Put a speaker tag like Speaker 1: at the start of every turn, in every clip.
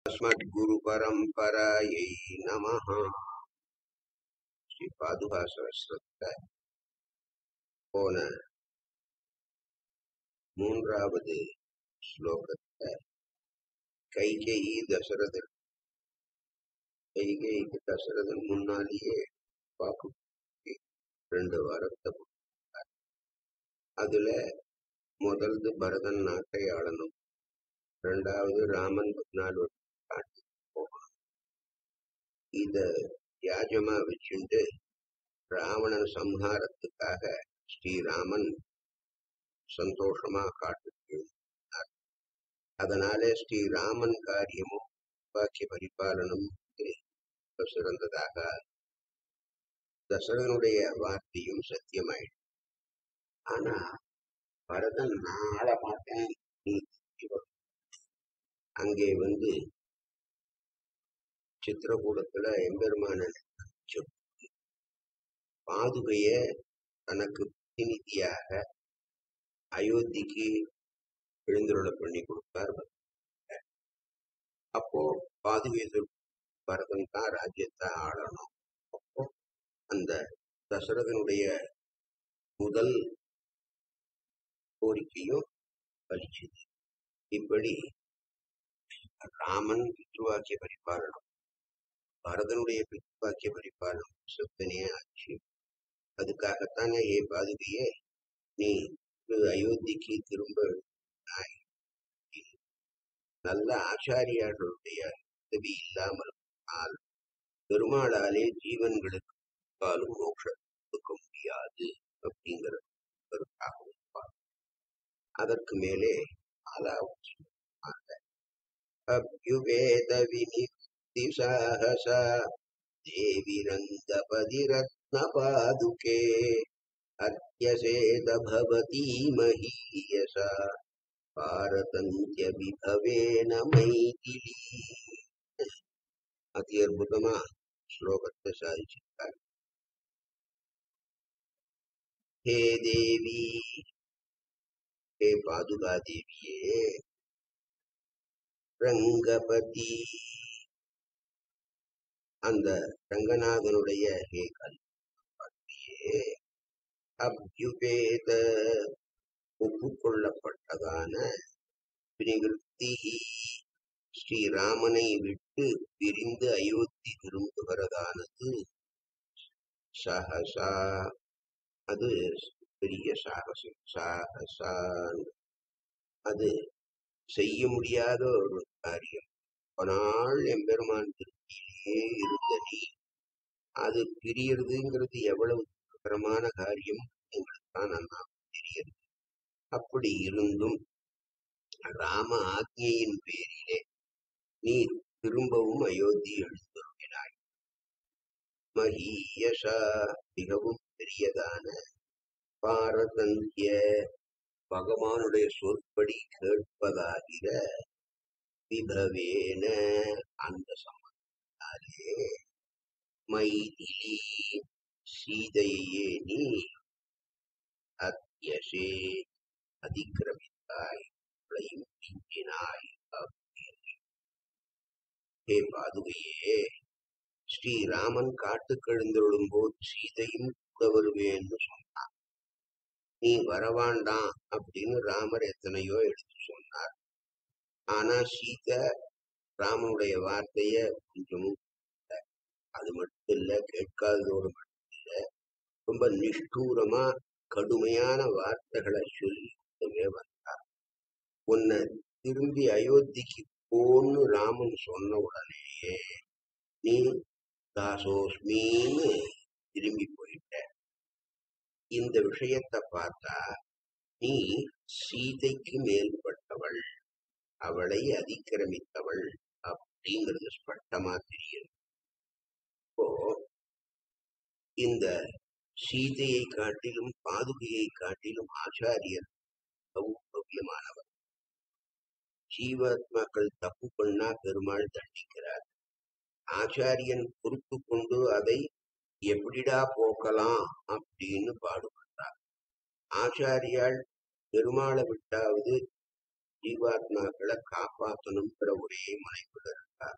Speaker 1: अस्मद्गुरुपरम्परायै नमः ஸ்ரீ பாதுகா சகஸ்ரத்துல போன மூன்றாவது ஸ்லோகத்துல கைகேயி தசரதன் கைகேயிக்கு தசரதன் முன்னாலேயே வாக்கு கொடுத்து ரெண்டு வாரத்தை கொடுத்தார் அதுல முதல்து பரதன் நாட்டை ஆளணும் ரெண்டாவது ராமன் பதினாலு வருஷம் காட்டு போகணும் இத வியாஜமா வச்சுண்டு ராவணன் சம்ஹாரத்துக்காக ஸ்ரீராமன் சந்தோஷமா காட்டுக்கு எழுந்தார். அதனாலே ஸ்ரீராமன் காரியமும் வாக்கிய பரிபாலனம் சிறந்ததாக தசரனுடைய வார்த்தையும் சத்தியமாயிடும் ஆனா பரதன் நாள மாட்டேன் நீ திரும்பி வா. அங்கே வந்து சித்திரகூடத்துல எம்பெருமான பாதுகைய தனக்கு பிரதிநிதியாக அயோத்திக்கு எழுந்தருளை பண்ணி கொடுத்தார் அப்போ பாதுகை சொல் பரதன் தான் ராஜ்யத்தை ஆளணும் அப்போ அந்த தசரதனுடைய முதல் கோரிக்கையும் பலிச்சது இப்படி ராமன் பித்ருவாக்கிய பரிபாலனம் பரதனுடைய பித்ருவாக்கிய பரிபாலனம் சொத்தனே ஆச்சு அதுக்காகத்தானே ஏ பாதுகையே நீ திரு அயோத்திக்கு திரும்ப எழுந்தாய். நல்ல ஆச்சாரியார்களுடைய உதவி இல்லாமல் போனால் பெருமாளாலே ஜீவன்களுக்கு பாலும் மோட்சம் கொடுக்க முடியாது அப்படிங்கிற கருத்தாகவும் பார்க்கிறோம். அதற்கு மேலே நாலாவது அப்யுவேத வினித்தி சாகசா தேவி ரங்கபதி ரத்ன பாதுகே அத்தியசேத பவதி மஹீயசா பாரதந்திய விபவேன மைதிலி அதி அற்புதமா ஸ்லோகத்தை சாதிச்சிருக்கார் ஹே தேவி ஹே பாதுகா தேவியே ரங்கபதி அந்த ரங்கநாதனுடைய ஹே கல்வியே அப்யுபேத ஒப்புக்கொள்ளப்பட்டதான நிவர்த்தி ஸ்ரீராமனை விட்டு பிரிந்து அயோத்தி திரும்புகிறதானது சஹசா அது பெரிய சாகசம் சாகசா அது செய்ய முடியாத ஒரு காரியம் நாள் எம்பெருமான் திருப்தியிலேயே இருந்த நீ அது பிரியறதுங்கிறது எவ்வளவு துக்ககரமான காரியம் எங்களுக்கு தான் நன்னா தெரியுது அப்படி இருந்தும் ராம ஆக்ஞையின் பேரிலே நீ திரும்பவும் அயோத்தி எழுந்துள்ளாய் மகீயசா மிகவும் பெரியதான பாரதந்திய பகவானுடைய சொற்படி கேட்பதாகிற விபவேன அந்த சம்பந்தாலே மைதிலி சீதையே நீ அத்தியசே அதிக்கிரமித்தாய் அவளையும் மிஞ்சினாய் அப்படின்னு. ஹே பாதுகையே ஸ்ரீராமன் காட்டுக்கெழுந்தொழும் போது சீதையும் கூட வருவேன்னு சொன்னார் நீ வரவாண்டாம் அப்படின்னு ராமர் எத்தனையோ எடுத்து சொன்னார் ஆனா சீதை ராமனுடைய வார்த்தைய கொஞ்சமும் கேட்கல. அது மட்டும் இல்ல கேட்காததோடு மட்டும் இல்ல ரொம்ப நிஷ்டூரமா கடுமையான வார்த்தைகளை சொல்லிட்டே வந்தார் உன்னை திரும்பி அயோத்திக்கு போன்னு ராமன் சொன்ன உடனேயே நீ தாசோஸ்மின்னு திரும்பி போயிட்ட இந்த விஷயத்தை பார்த்தா நீ சீதைக்கு மேல்பட்டவள் அவளை அதிக்கிரமித்தவள் அப்படிங்கிறது ஸ்பஷ்டமா தெரியுது இப்போ இந்த சீதையை காட்டிலும் பாதுகையை காட்டிலும் ஆச்சாரியர் சௌபவியமானவர் ஜீவாத்மாக்கள் தப்பு பண்ணா பெருமாள் தண்டிக்கிறார் ஆச்சாரியன் பொறுத்து கொண்டு அதை எப்படிடா போக்கலாம் அப்படின்னு பாடுபட்டார் ஆச்சாரியால் பெருமாளை விட்டாவது ஜீவாத்மாக்களை காப்பாற்றணுங்கிற ஒரே முனைப்புல இருக்கா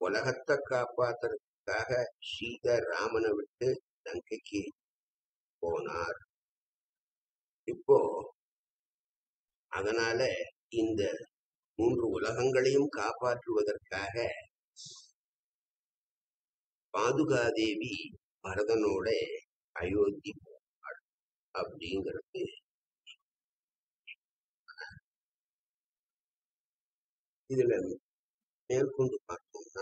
Speaker 1: உலகத்தை காப்பாத்துறதுக்காக சீதை ராமனை விட்டு லங்கைக்கு போனார் இப்போ அதனால இந்த மூன்று உலகங்களையும் காப்பாற்றுவதற்காக பாதுகாதேவி பரதனோட அயோத்தி போனாள் அப்படிங்கிறது இதுல மேற்கொண்டு பார்த்தோம்னா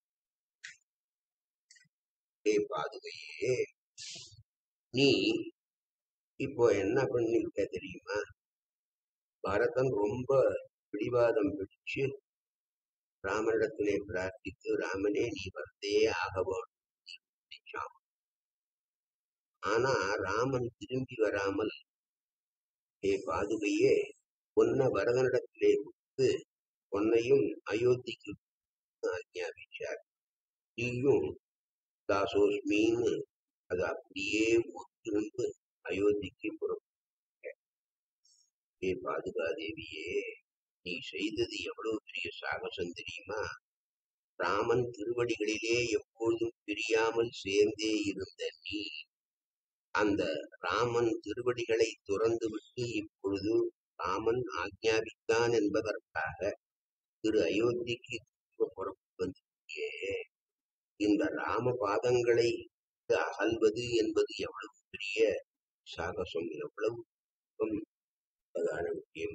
Speaker 1: ஏ பாதுகையே நீ இப்போ என்ன பண்ணிருக்க தெரியுமா பரதன் ரொம்ப பிடிவாதம் பிடிச்சு ராமனிடத்திலே பிரார்த்தித்து ராமனே நீ வந்தே ஆக வேண்டும் நினைச்சான். ஆனா ராமன் திரும்பி வராமல் ஏ பாதுகையே உன்னை வரதனிடத்திலே கொடுத்து உன்னையும் அயோத்திக்கு ஆஜ்ஞாபிச்சார் நீயும் தாசோஸ்மின்னு அது அப்படியே ஒத்திருந்து அயோத்திக்கு புறப்பட்ட ஏ பாதுகாதேவியே நீ செய்தது எவ்வளவு பெரிய சாகசம் தெரியுமா ராமன் திருவடிகளிலே எப்பொழுதும் பிரியாமல் சேர்ந்தே இருந்த நீ அந்த ராமன் திருவடிகளை துறந்து விட்டு இப்பொழுது ராமன் ஆக்ஞாபித்தான் என்பதற்காக திரு அயோத்திக்கு திரும்ப புறப்பட்டு வந்திருக்கியே இந்த ராம பாதங்களை அகல்வது என்பது எவ்வளவு பெரிய சாகசம் எவ்வளவு பிரதான விஷயம்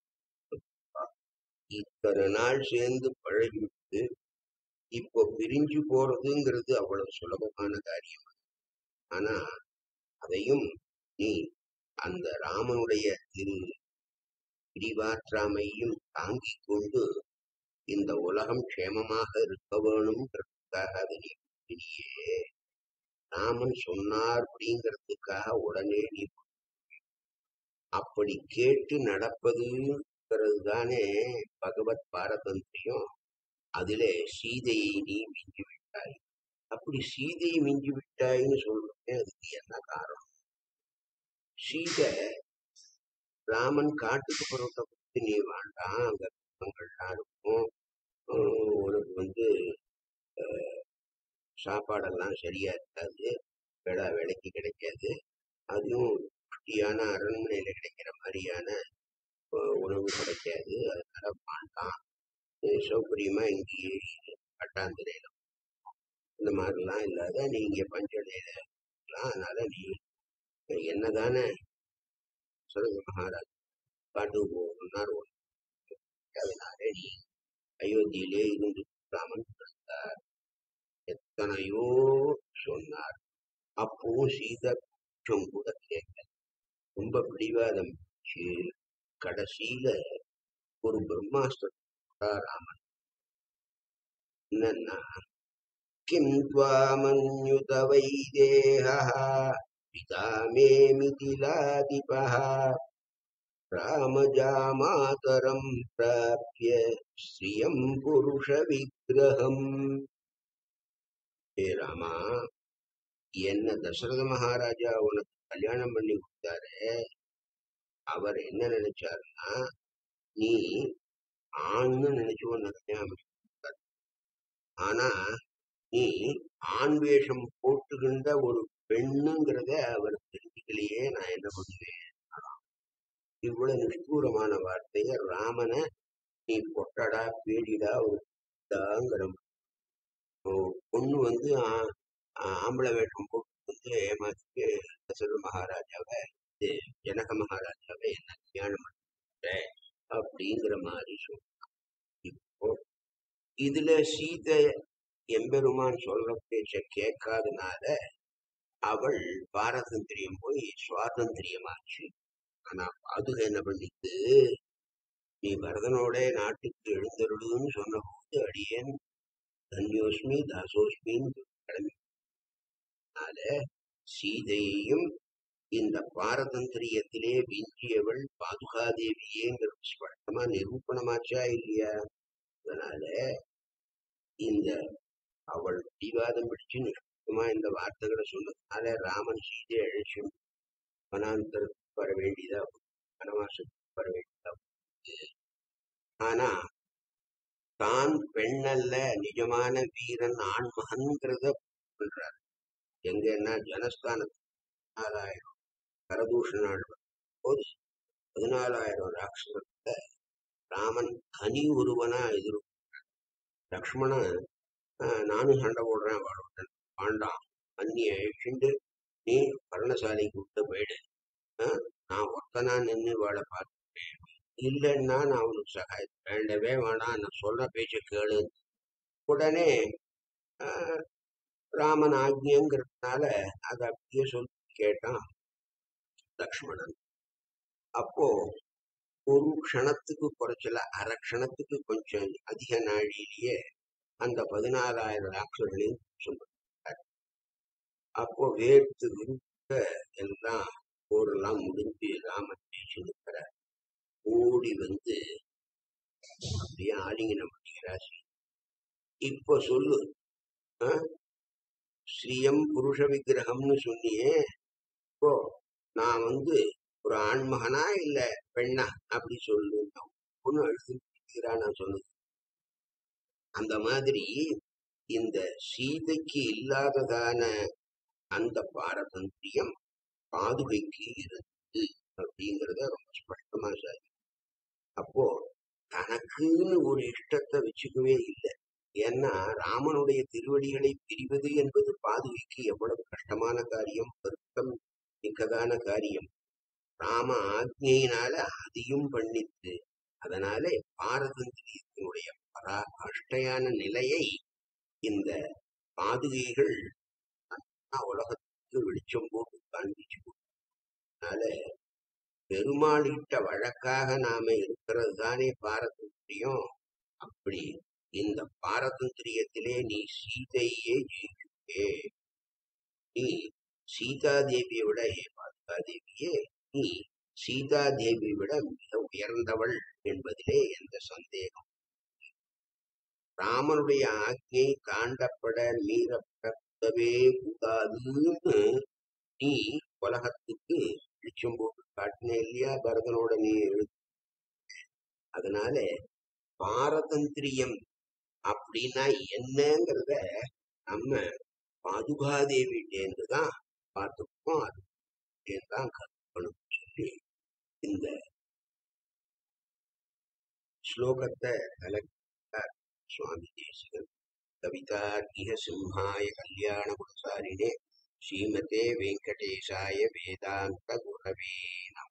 Speaker 1: இத்தனை நாள் சேர்ந்து பழகிவிட்டு இப்போ பிரிஞ்சு போறதுங்கிறது அவ்வளவு சுலபமான காரியம் ஆனா அதையும் நீ அந்த ராமனுடைய திரு பிரிவாற்றாமையும் தாங்கிக் கொண்டு இந்த உலகம் க்ஷேமமாக இருக்க வேணும்ன்றதுக்காக அதை நீ பண்ணியே ராமன் சொன்னார் அப்படிங்கிறதுக்காக உடனே நீ அப்படி கேட்டு நடப்பதுங்கிறது தானே பகவத் பாரதந்திரியம் அதிலே சீதையை நீ மிஞ்சி விட்டாய் அப்படி சீதையை மிஞ்சி விட்டாய்ன்னு சொல்றேன் அதுக்கு என்ன காரணம் சீதை ராமன் காட்டுக்கு புறத்தை பத்தி நீ வேண்டாம் அங்க குடும்பங்கள்லாம் இருக்கும் உம் உனக்கு வந்து அஹ், சாப்பாடெல்லாம் சரியா இருக்காது வேளா வேலைக்கு கிடைக்காது அதுவும் குட்டியான அரண்மனையில கிடைக்கிற மாதிரியான அஹ், உணவு கிடைக்காது அதனால வேண்டாம் நீ சௌகரியமா இங்கேயே இரு. பட்டாந்திரையில இந்த மாதிரிலாம் இல்லாத நீங்க பஞ்சடையில இருக்கலாம் அதனால நீ என்னதானே சுரங்க மகாராஜ் காட்டுக்கு போகணும்னாரு அதனால நீ அயோத்தியிலே இருந்து ராமன் பிறந்தார் எத்தனையோ சொன்னார் அப்பவும் சீதா கொஞ்சம் கூட கேட்கல ரொம்ப பிடிவாதம் பிடிச்சு கடைசியில ஒரு பிரம்மாஸ்திரம் போட்டா ராமன் என்னன்னா கிம் त्वामन्युत वैदेहः पिता मे मिथिलाधिपः रामजामातरं प्राप्य श्रियं पुरुषविग्रहम् ஹே ராமா என்ன தசரத மகாராஜா உனக்கு கல்யாணம் பண்ணி கொடுத்தாரு அவர் என்ன நினைச்சாருன்னா நீ ஆண்னு நினைச்சு உன்னை கல்யாணம் பண்ணி கொடுத்தாரு ஆனா நீ ஆண் வேஷம் போட்டுகின்ற ஒரு பெண்ணுங்கிறத அவர் தெரிஞ்சுக்கலையே நான் என்ன பண்ணுவேன் இவ்வளவு நிஷ்டூரமான வார்த்தைய ராமனை நீ பொட்டடா பேடிடா ஒரு தாங்கிற பொண்ணு வந்து ஆ- ஆ- ஆம்பளை வேஷம் போட்டு வந்து ஏமாத்திட்டு தசரத மகாராஜாவை இது ஜனக மகாராஜாவை என்ன கல்யாணம் பண்ண அப்படிங்கிற மாதிரி சொல்றான் இப்போ இதுல சீதை எம்பெருமான் சொல்ற பேச்ச கேட்காதனால அவள் பாரதந்திரியம் போய் சுவாதந்திரியமாச்சு ஆனா பாதுகை என்ன பண்ணிட்டு நீ பரதனோட நாட்டுக்கு எழுந்தருளுன்னு சொன்னபோது அடியேன் தன்யோஸ்மி தாசோஸ்மின்னு கிளம்பினால சீதையையும் இந்த பாரதந்திரியத்திலே விஞ்சியவள் பாதுகாதேவியேங்கிறது ஸ்பஷ்டமா நிரூபணமாச்சா இல்லையா அதனால இந்த அவள் பிடிவாதம் பிடிச்சு நிஷ்டமா இந்த வார்த்தைகளை சொன்னதுனால ராமன் சீதை அழைச்சு வனாந்தரத்துக்கு வர வேண்டியதா போச்சு. வனவாசத்துக்கு வர வேண்டியதா போச்சு. ஆனா தான் பெண்ணல்ல நிஜமான வீரன் ஆண்மகன்கிறத பண்றார் எங்கன்னா ஜனஸ்தானத்துக்கு பதினாலாயிரம் கரதூஷண ஆழ்வார் போது பதினாலாயிரம் ராட்சசத்தை ராமன் தனி ஒருவனா எதிர் லக்ஷ்மணன் ஆஹ், நானும் சண்டை போடுறேன் வாழ்வேன் வேண்டாம் அந்நிய அழிச்சுண்டு நீ பர்ணசாலைக்கு விட்டு போயிடு ஆஹ், நான் ஒத்தனா நின்று வாழ பார்த்துட்டேன் இல்லைன்னா நான் அவனுக்கு சகாயம் வேண்டவே வேணாம் நான் சொல்ற பேச்ச கேளு உடனே ஆஹ், ராமன் ஆக்ஞங்கிறதுனால அதை அப்படியே சொல்லி கேட்டான் லக்ஷ்மணன் அப்போ ஒரு க்ஷணத்துக்கு குறைச்சல அரை க்ஷணத்துக்கு கொஞ்சம் அதிக நாழிலேயே அந்த பதினாலாயிரம் ராட்சர்களையும் சுமந்தார் அப்போ வேர்த்து விருப்ப எல்லாம் போரெல்லாம் முடிஞ்சு ராமன் ஜெயிச்சிருக்கிறார் ஓடி வந்து அப்படியே ஆலிங்கனம் பண்ணிக்கிறார் இப்போ சொல்லு ஆ? ஸ்ரீயம் புருஷ விக்கிரகம்னு சொன்னியே இப்போ நான் வந்து ஒரு ஆண்மகனா இல்ல பெண்ணா அப்படி சொல்லு பொண்ணு அழுது நான் சொன்னது அந்த மாதிரி இந்த சீதைக்கு இல்லாததான அந்த பாரதந்திரியம் பாதுகைக்கு இருக்கு அப்படிங்கறத ரொம்ப ஸ்பஷ்டமா சார் அப்போ தனக்குன்னு ஒரு இஷ்டத்தை வச்சுக்கவே இல்லை ஏன்னா ராமனுடைய திருவடிகளை பிரிவது என்பது பாதுகைக்கு எவ்வளவு கஷ்டமான காரியம் வருத்தம் மிக்கதான காரியம் ராம ஆக்ஞையினால அதையும் பண்ணித்து அதனாலே பாரதந்திரியத்தினுடைய பரா அஷ்டையான நிலையை இந்த பாதுகைகள் நன்னா உலகத்துக்கு வெளிச்சம் போட்டு காண்பிச்சு அதனால பெருமாளிட்ட வழக்காக நாம இருக்கிறது தானே பாரதந்திரியம் அப்படி இந்த பாரதந்திரியத்திலே நீ சீதையே ஜெயிச்சுட்டே நீ சீதாதேவியை விட ஏ பாதுகாதேவியே நீ சீதாதேவியை விட மிக உயர்ந்தவள் என்பதிலே எந்த சந்தேகம் ராமனுடைய ஆக்ஞை காண்டப்பட மீறப்படவே கூடாதுன்னு நீ உலகத்துக்கு வெளிச்சம் போட்டு காட்டின இல்லையா பரதனோட நீ எழு அதனால பாரதந்திரியம் அப்படின்னா என்னங்கிறத நம்ம பாதுகாதேவிட்டேந்து தான் பார்த்துப்போம் அது தான் கற்றுக்கணும் சொல்லி இந்த ஸ்லோகத்தை கலக்கிறார் சுவாமி தேசிகன் கவிதார்க்கிக சிம்ஹாய கல்யாண குணசாரிணே ஸ்ரீமதே வெங்கடேசாய வேதாந்த குரவே நம